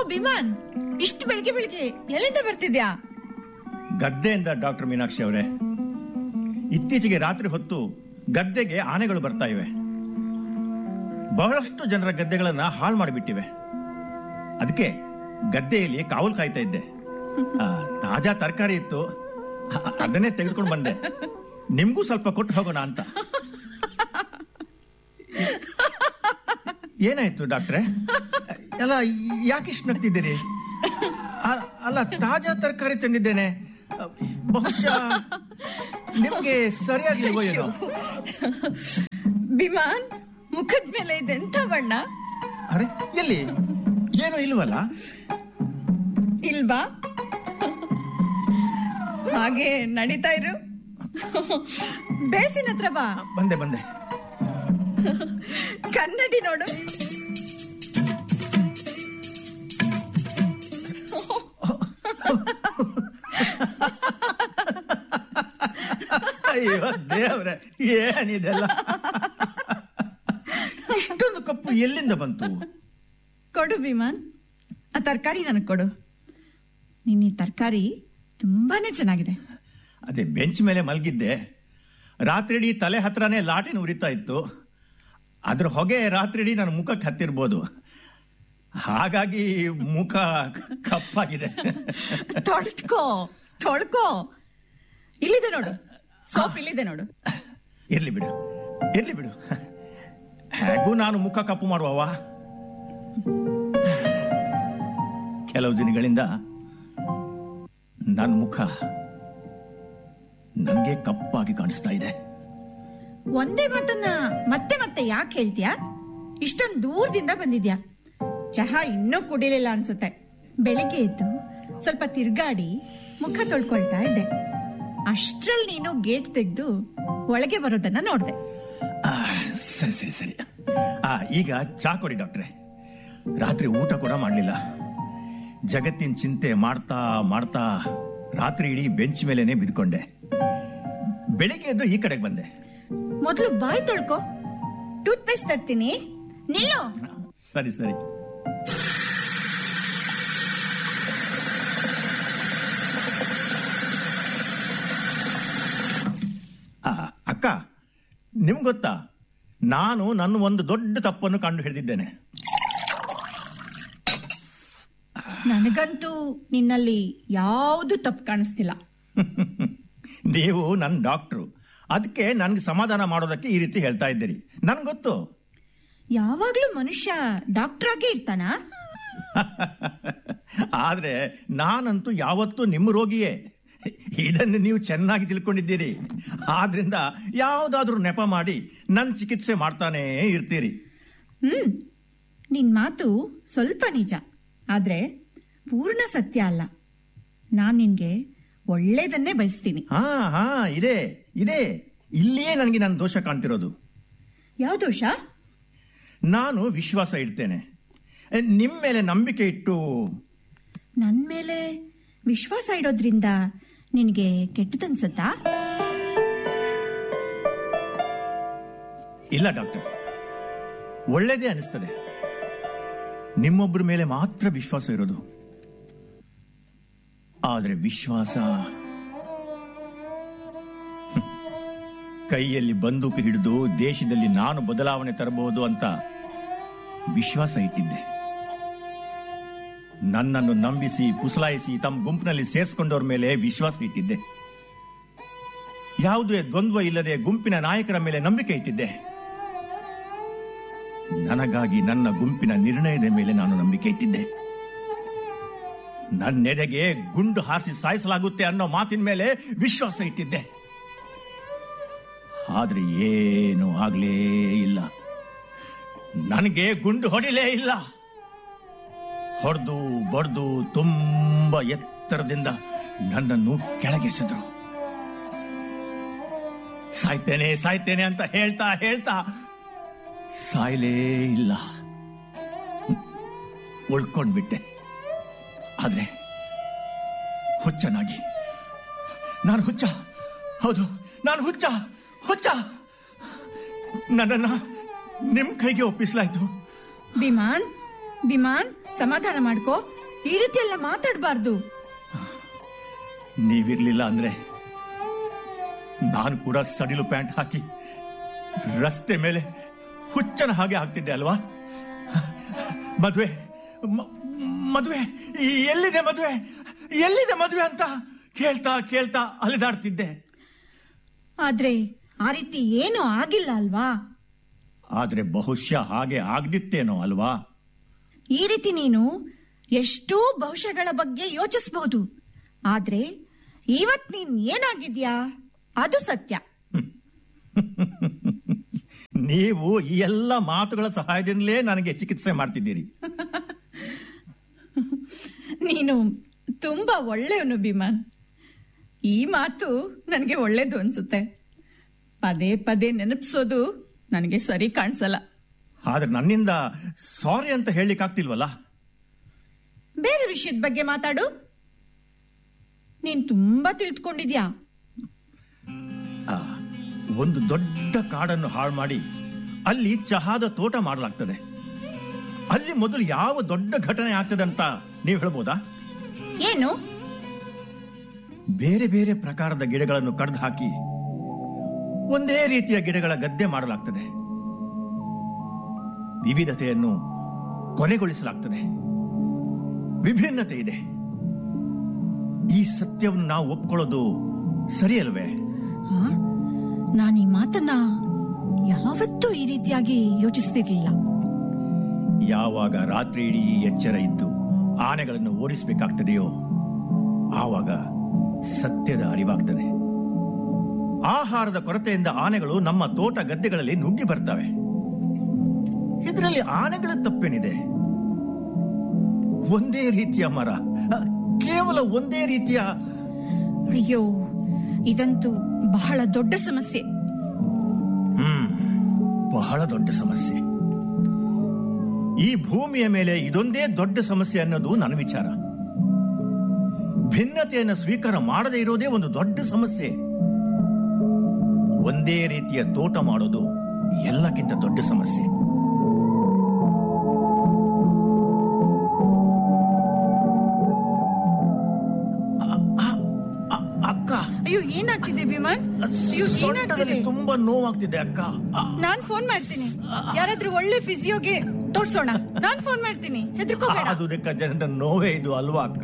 ವಿಮಾನ್ ಇಷ್ಟು ಬೆಳಿಗ್ಗೆ ಬೆಳಿಗ್ಗೆ ಎಲ್ಲಿಂದ ಬರ್ತಿದ್ಯಾ ಗದ್ದೆಯಿಂದ ಡಾಕ್ಟರ್ ಮೀನಾಕ್ಷಿ ಅವರೇ ಇತ್ತೀಚೆಗೆ ರಾತ್ರಿ ಹೊತ್ತು ಗದ್ದೆಗೆ ಆನೆಗಳು ಬರ್ತಾ ಇವೆ ಬಹಳಷ್ಟು ಜನರ ಗದ್ದೆಗಳನ್ನ ಹಾಳು ಮಾಡಿಬಿಟ್ಟಿವೆ ಅದಕ್ಕೆ ಗದ್ದೆಯಲ್ಲಿ ಕಾವಲು ಕಾಯ್ತಾ ಇದ್ದೆ ಆ, ತಾಜಾ ತರಕಾರಿ ಇತ್ತು ಅ- ಅದನ್ನೇ ತೆಗೆದುಕೊಂಡು ಬಂದೆ ನಿಮ್ಗೂ ಸ್ವಲ್ಪ ಕೊಟ್ಟು ಹೋಗೋಣ ಅಂತ ಏನಾಯ್ತು ಡಾಕ್ಟ್ರೆ ಎಲ್ಲ ಯಾಕಿಷ್ಟು ನಗ್ತಿದ್ದೀರಿ ಅ- ಅಲ್ಲ ತಾಜಾ ತರಕಾರಿ ತಂದಿದ್ದೇನೆ ಬಹುಶಃ ನಿಮ್ಗೆ ಸರಿಯಾಗಿಲ್ವೋ ಏನೋ ವಿಮಾನ್ ಮುಖದ ಮೇಲೆ ಇದೆಂತ ಬಣ್ಣ ಅರೆ ಎಲ್ಲಿ ಏನು ಇಲ್ವಲ್ಲ ಇಲ್ವಾ ಹಾಗೆ ನಡೀತಾ ಇರು ಬೇಸಿನ ಹತ್ರ ಬಾ ಬಂದೆ ಬಂದೆ ಕನ್ನಡಿ ನೋಡು ಅಯ್ಯೋ ದೇವ್ರೆ ಏನಿದೆಲ್ಲ ಇಷ್ಟೊಂದು ಕಪ್ಪು ಎಲ್ಲಿಂದ ಬಂತು ಕೊಡು ವಿಮಾನ್ ಆ ತರಕಾರಿ ನನಗೆ ಕೊಡು ನಿನ್ನ ಈ ತರಕಾರಿ ತುಂಬಾನೇ ಚೆನ್ನಾಗಿದೆ ಅದೇ ಬೆಂಚ್ ಮೇಲೆ ಮಲಗಿದ್ದೆ ರಾತ್ರಿಡೀ ತಲೆ ಹತ್ರನೇ ಲಾಟಿನ ಉರಿತಾ ಇತ್ತು ಅದ್ರ ಹೊಗೆ ರಾತ್ರಿಡೀ ನನ್ನ ಮುಖಕ್ಕೆ ಹತ್ತಿರ್ಬೋದು ಹಾಗಾಗಿ ಮುಖ ಕಪ್ಪಾಗಿದೆ ತೊಳ್ಕೋ ತೊಳ್ಕೋ ಇಲ್ಲಿದೆ ನೋಡು ಸೋಪ್ ಇಲ್ಲಿದೆ ನೋಡು ಇರ್ಲಿ ಬಿಡು ಇರ್ಲಿ ಬಿಡು ಹೇಗೂ ನಾನು ಮುಖ ಕಪ್ಪು ಮಾಡುವವ ಕೆಲವು ದಿನಗಳಿಂದ ನನ್ನ ಮುಖ ನನಗೆ ಕಪ್ಪಾಗಿ ಕಾಣಿಸ್ತಾ ಇದೆ ಒಂದೇ ಮಾತನ್ನ ಮತ್ತೆ ಮತ್ತೆ ಯಾಕೆ ಹೇಳ್ತೀಯಾ ಇಷ್ಟೊಂದು ದೂರದಿಂದ ಬಂದಿದ್ಯಾ ಚಹಾ ಇನ್ನೂ ಕುಡಿಲಿಲ್ಲ ಅನ್ಸುತ್ತೆ ಬೆಳಿಗ್ಗೆ ಎದ್ದು ಸ್ವಲ್ಪ ತಿರ್ಗಾಡಿ ಮುಖ ತೊಳ್ಕೊಳ್ತಾ ಇದ್ದೆ ಅಷ್ಟ್ರಲ್ಲಿ ನೀನು ಗೇಟ್ ತೆಗೆದು ಒಳಗೆ ಬರೋದನ್ನ ನೋಡ್ದೆ ಆ, ಸರಿ ಸರಿ ಸರಿ ಆ ಈಗ ಚಾ ಕೊಡಿ ಡಾಕ್ಟ್ರೆ ರಾತ್ರಿ ಊಟ ಕೂಡ ಮಾಡಲಿಲ್ಲ ಜಗತ್ತಿನ ಚಿಂತೆ ಮಾಡ್ತಾ ಮಾಡ್ತಾ ರಾತ್ರಿ ಇಡೀ ಬೆಂಚ್ ಮೇಲೇನೆ ಬಿದ್ಕೊಂಡೆ ಬೆಳಿಗ್ಗೆ ಎದ್ದು ಈ ಕಡೆಗೆ ಬಂದೆ ಮೊದಲು ಬಾಯ್ ತೊಳ್ಕೊ ಟೂತ್ ಪೇಸ್ಟ್ ತರ್ತೀನಿ ನಿಲ್ಲು ಸರಿ ಸರಿ ಆ, ಅಕ್ಕ ನಿಮ್ಗೆ ಗೊತ್ತಾ ನಾನು ನನ್ನ ಒಂದು ದೊಡ್ಡ ತಪ್ಪನ್ನು ಕಂಡು ಹಿಡಿದಿದ್ದೇನೆ ನನಗಂತೂ ನಿನ್ನಲ್ಲಿ ಯಾವುದು ತಪ್ಪು ಕಾಣಿಸ್ತಿಲ್ಲ ನೀವು ನನ್ನ ಡಾಕ್ಟ್ರು ಅದಕ್ಕೆ ನನ್ಗೆ ಸಮಾಧಾನ ಮಾಡೋದಕ್ಕೆ ಈ ರೀತಿ ಹೇಳ್ತಾ ಇದ್ದೀರಿ ನನ್ಗೆ ಗೊತ್ತು ಯಾವಾಗ್ಲೂ ಮನುಷ್ಯ ಡಾಕ್ಟರ್ ಆಗೇ ಇರ್ತಾನ ಆದ್ರೆ ನಾನಂತೂ ಯಾವತ್ತೂ ನಿಮ್ಮ ರೋಗಿಯೇ ಇದನ್ನು ನೀವು ಚೆನ್ನಾಗಿ ತಿಳ್ಕೊಂಡಿದ್ದೀರಿ ಆದ್ರಿಂದ ಯಾವುದಾದ್ರೂ ನೆಪ ಮಾಡಿ ನನ್ನ ಚಿಕಿತ್ಸೆ ಮಾಡ್ತಾನೇ ಇರ್ತೀರಿ ಹ್ಮ್ ನಿನ್ ಮಾತು ಸ್ವಲ್ಪ ನಿಜ ಆದ್ರೆ ಪೂರ್ಣ ಸತ್ಯ ಅಲ್ಲ ನಾನ್ ನಿನ್ಗೆ ಒಳ್ಳೇದನ್ನೇ ಬಯಸ್ತೀನಿ ಹಾ ಹಾ ಇದೆ ಇದೆ ಇಲ್ಲಿಯೇ ನನಗೆ ನನ್ನ ದೋಷ ಕಾಣ್ತಿರೋದು ಯಾವ ದೋಷ ನಾನು ವಿಶ್ವಾಸ ಇಡ್ತೇನೆ ನಿಮ್ಮ ಮೇಲೆ ನಂಬಿಕೆ ಇಟ್ಟು ನನ್ ಮೇಲೆ ವಿಶ್ವಾಸ ಇಡೋದ್ರಿಂದ ನಿನಗೆ ಕೆಟ್ಟದನ್ಸತ್ತಾ ಇಲ್ಲ ಡಾಕ್ಟರ್ ಒಳ್ಳೇದೇ ಅನಿಸ್ತದೆ ನಿಮ್ಮೊಬ್ಬರ ಮೇಲೆ ಮಾತ್ರ ವಿಶ್ವಾಸ ಇರೋದು ಆದರೆ ವಿಶ್ವಾಸ ಹ್ಮ್. ಕೈಯಲ್ಲಿ ಬಂದೂಕು ಹಿಡಿದು ದೇಶದಲ್ಲಿ ನಾನು ಬದಲಾವಣೆ ತರಬಹುದು ಅಂತ ವಿಶ್ವಾಸ ಇಟ್ಟಿದ್ದೆ ನನ್ನನ್ನು ನಂಬಿಸಿ ಪುಸಲಾಯಿಸಿ ತಮ್ಮ ಗುಂಪಿನಲ್ಲಿ ಸೇರಿಸಿಕೊಂಡವ್ರ ಮೇಲೆ ವಿಶ್ವಾಸ ಇಟ್ಟಿದ್ದೆ ಯಾವುದೇ ದ್ವಂದ್ವ ಇಲ್ಲದೆ ಗುಂಪಿನ ನಾಯಕರ ಮೇಲೆ ನಂಬಿಕೆ ಇಟ್ಟಿದ್ದೆ ನನಗಾಗಿ ನನ್ನ ಗುಂಪಿನ ನಿರ್ಣಯದ ಮೇಲೆ ನಾನು ನಂಬಿಕೆ ಇಟ್ಟಿದ್ದೆ ನನ್ನೆಡೆಗೆ ಗುಂಡು ಹಾರಿಸಿ ಸಾಯಿಸಲಾಗುತ್ತೆ ಅನ್ನೋ ಮಾತಿನ ಮೇಲೆ ವಿಶ್ವಾಸ ಇಟ್ಟಿದ್ದೆ ಆದ್ರೆ ಏನು ಆಗ್ಲೇ ಇಲ್ಲ ನನಗೆ ಗುಂಡು ಹೊಡಿಲೇ ಇಲ್ಲ ಹೊಡೆದು ಬಡ್ದು ತುಂಬಾ ಎತ್ತರದಿಂದ ನನ್ನನ್ನು ಕೆಳಗೆಸೆದ್ರು ಸಾಯ್ತೇನೆ ಸಾಯ್ತೇನೆ ಅಂತ ಹೇಳ್ತಾ ಹೇಳ್ತಾ ಸಾಯ್ಲೇ ಇಲ್ಲ ಉಳ್ಕೊಂಡ್ಬಿಟ್ಟೆ ಆದ್ರೆ ಹುಚ್ಚನಾಗಿ ನಾನು ಹುಚ್ಚ ಹೌದು ನಾನು ಹುಚ್ಚ ಹುಚ್ಚ ನನ್ನನ್ನ ನಿಮ್ ಕೈಗೆ ಒಪ್ಪಿಸಲಾಯ್ತು ಬಿಮಾನ್ ಬಿಮಾನ್ ಸಮಾಧಾನ ಮಾಡ್ಕೋ ಈ ರೀತಿ ಎಲ್ಲ ಮಾತಾಡಬಾರ್ದು ನೀವಿರ್ಲಿಲ್ಲ ಅಂದ್ರೆ ನಾನು ಕೂಡ ಸಡಿಲು ಪ್ಯಾಂಟ್ ಹಾಕಿ ರಸ್ತೆ ಮೇಲೆ ಹುಚ್ಚನ ಹಾಗೆ ಆಗ್ತಿದ್ದೆ ಅಲ್ವಾ ಮದುವೆ ಮ- ಮದುವೆ ಈ ಎಲ್ಲಿದೆ ಮದುವೆ ಎಲ್ಲಿದೆ ಮದುವೆ ಅಂತ ಕೇಳ್ತಾ ಕೇಳ್ತಾ ಅಲೆದಾಡ್ತಿದ್ದೆ ಆದ್ರೆ ಆ ರೀತಿ ಏನೂ ಆಗಿಲ್ಲ ಅಲ್ವಾ ಆದ್ರೆ ಬಹುಶಃ ಹಾಗೆ ಆಗ್ದಿತ್ತೇನೋ ಅಲ್ವಾ ಈ ರೀತಿ ನೀನು ಎಷ್ಟೋ ಭವಿಷ್ಯಗಳ ಬಗ್ಗೆ ಯೋಚಿಸಬಹುದು ಆದ್ರೆ ಇವತ್ ನೀನ್ ಏನಾಗಿದ್ಯಾ ಅದು ಸತ್ಯ ನೀವು ಈ ಎಲ್ಲ ಮಾತುಗಳ ಸಹಾಯದಿಂದಲೇ ನನಗೆ ಚಿಕಿತ್ಸೆ ಮಾಡ್ತಿದ್ದೀರಿ ನೀನು ತುಂಬಾ ಒಳ್ಳೆಯವನು ಭೀಮನ್ ಈ ಮಾತು ನನಗೆ ಒಳ್ಳೇದು ಅನ್ಸುತ್ತೆ ಪದೇ ಪದೇ ನೆನಪಿಸೋದು ನನಗೆ ಸರಿ ಕಾಣಿಸಲ್ಲ ಆದ್ರೆ ನನ್ನಿಂದ ಸಾರಿ ಅಂತ ಹೇಳಲಿಕ್ಕಾಗ್ತಿಲ್ವಲ್ಲ ಬೇರೆ ವಿಷಯದ ಬಗ್ಗೆ ಮಾತಾಡು ನೀನ್ ತುಂಬಾ ತಿಳಿದುಕೊಂಡಿದ್ಯಾ ಆ, ಒಂದು ದೊಡ್ಡ ಕಾಡನ್ನು ಹಾಳು ಮಾಡಿ ಅಲ್ಲಿ ಚಹಾದ ತೋಟ ಮಾಡಲಾಗ್ತದೆ ಅಲ್ಲಿ ಮೊದಲು ಯಾವ ದೊಡ್ಡ ಘಟನೆ ಆಗ್ತದೆ ಅಂತ ನೀವು ಹೇಳ್ಬೋದಾ ಏನು ಬೇರೆ ಬೇರೆ ಪ್ರಕಾರದ ಗಿಡಗಳನ್ನು ಕಡ್ದು ಹಾಕಿ ಒಂದೇ ರೀತಿಯ ಗಿಡಗಳ ಗದ್ದೆ ಮಾಡಲಾಗ್ತದೆ ವಿವಿಧತೆಯನ್ನು ಕೊನೆಗೊಳಿಸಲಾಗ್ತದೆ ವಿಭಿನ್ನತೆ ಇದೆ ಈ ಸತ್ಯವನ್ನು ನಾವು ಒಪ್ಕೊಳ್ಳೋದು ಸರಿಯಲ್ವೇ ಹಾ? ನಾನ್ ಈ ಮಾತನ್ನ ಯಾವತ್ತೂ ಈ ರೀತಿಯಾಗಿ ಯೋಚಿಸ್ತಿರ್ಲಿಲ್ಲ ಯಾವಾಗ ರಾತ್ರಿ ಇಡೀ ಎಚ್ಚರ ಇದ್ದು ಆನೆಗಳನ್ನು ಓಡಿಸಬೇಕಾಗ್ತದೆಯೋ ಆವಾಗ ಸತ್ಯದ ಅರಿವಾಗ್ತದೆ ಆಹಾರದ ಕೊರತೆಯಿಂದ ಆನೆಗಳು ನಮ್ಮ ತೋಟ ಗದ್ದೆಗಳಲ್ಲಿ ನುಗ್ಗಿ ಬರ್ತವೆ ಇದರಲ್ಲಿ ಆನೆಗಳ ತಪ್ಪೇನಿದೆ ಒಂದೇ ರೀತಿಯ ಮರ ಅ, ಕೇವಲ ಒಂದೇ ರೀತಿಯ ಅಯ್ಯೋ ಇದಂತೂ ಬಹಳ ದೊಡ್ಡ ಸಮಸ್ಯೆ ಹ್ಮ್ ಬಹಳ ದೊಡ್ಡ ಸಮಸ್ಯೆ ಈ ಭೂಮಿಯ ಮೇಲೆ ಇದೊಂದೇ ದೊಡ್ಡ ಸಮಸ್ಯೆ ಅನ್ನೋದು ನನ್ನ ವಿಚಾರ ಭಿನ್ನತೆಯನ್ನು ಸ್ವೀಕಾರ ಮಾಡದೇ ಇರೋದೇ ಒಂದು ದೊಡ್ಡ ಸಮಸ್ಯೆ ಒಂದೇ ರೀತಿಯ ತೋಟ ಮಾಡೋದು ಎಲ್ಲಕ್ಕಿಂತ ದೊಡ್ಡ ಸಮಸ್ಯೆ ಅ- ಅ- ಅ- ಅಕ್ಕ ಅಯ್ಯೋ ಏನಾಗ್ತಿದೆ ವಿಮಾನ್ ಅಯ್ಯೋ ಸೊಂಟದಲ್ಲಿ ಏನಾಗ್ತಿದೆ ತುಂಬಾ ನೋವಾಗ್ತಿದೆ ಅಕ್ಕ ಅ- ನಾನ್ ಫೋನ್ ಮಾಡ್ತೀನಿ ಯಾರಾದ್ರೂ ಒಳ್ಳೆ ಫಿಸಿಯೋಗೆ ತೋರ್ಸೋಣ ನಾನ್ ಫೋನ್ ಮಾಡ್ತೀನಿ ಹೆದರ್ಕೋಬೇಡ ಅದು ಜನರ ನೋವೇ ಇದು ಅಲ್ವಾ ಅಕ್ಕ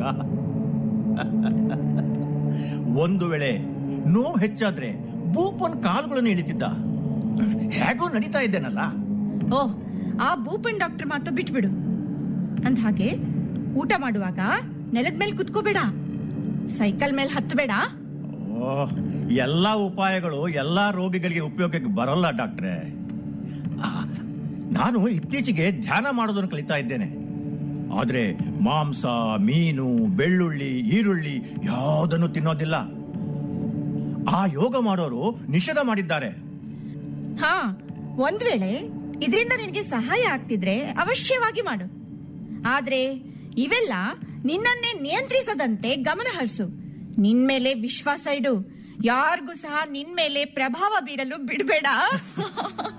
ಒಂದು ವೇಳೆ ನೋವು ಹೆಚ್ಚಾದ್ರೆ ಬೂಪನ್ ಕಾಲುಗಳನ್ನು ಇಳಿತಿದ್ದ ಹೇಗೋ ನಡೀತಾ ಇದ್ದೇನಲ್ಲ ಓ ಆ ಭೂಪನ್ ಡಾಕ್ಟರ್ ಮಾತು ಬಿಟ್ಬಿಡು ಅಂದ ಹಾಗೆ ಊಟ ಮಾಡುವಾಗ ನೆಲದ ಮೇಲೆ ಕುತ್ಕೋಬೇಡ ಸೈಕಲ್ ಮೇಲೆ ಹತ್ತಬೇಡ ಓ ಎಲ್ಲಾ ಉಪಾಯಗಳು ಎಲ್ಲಾ ರೋಗಿಗಳಿಗೆ ಉಪಯೋಗಕ್ಕೆ ಬರಲ್ಲ ಡಾಕ್ಟ್ರೆ ಆ, ನಾನು ಇತ್ತೀಚೆಗೆ ಧ್ಯಾನ ಮಾಡೋದನ್ನು ಕಲಿತಾ ಇದ್ದೇನೆ ಆದ್ರೆ ಮಾಂಸ ಮೀನು ಬೆಳ್ಳುಳ್ಳಿ ಈರುಳ್ಳಿ ಯಾವುದನ್ನು ತಿನ್ನೋದಿಲ್ಲ ಆ ಯೋಗ ಮಾಡೋರು ನಿಷೇಧ ಮಾಡಿದ್ದಾರೆ ಹಾ ಒಂದ್ ವೇಳೆ ಇದರಿಂದ ನಿನಗೆ ಸಹಾಯ ಆಗ್ತಿದ್ರೆ ಅವಶ್ಯವಾಗಿ ಮಾಡು ಆದ್ರೆ ಇವೆಲ್ಲ ನಿನ್ನನ್ನೇ ನಿಯಂತ್ರಿಸದಂತೆ ಗಮನ ಹರಿಸು ನಿನ್ ಮೇಲೆ ವಿಶ್ವಾಸ ಇಡು ಯಾರಿಗೂ ಸಹ ನಿನ್ ಮೇಲೆ ಪ್ರಭಾವ ಬೀರಲು ಬಿಡಬೇಡ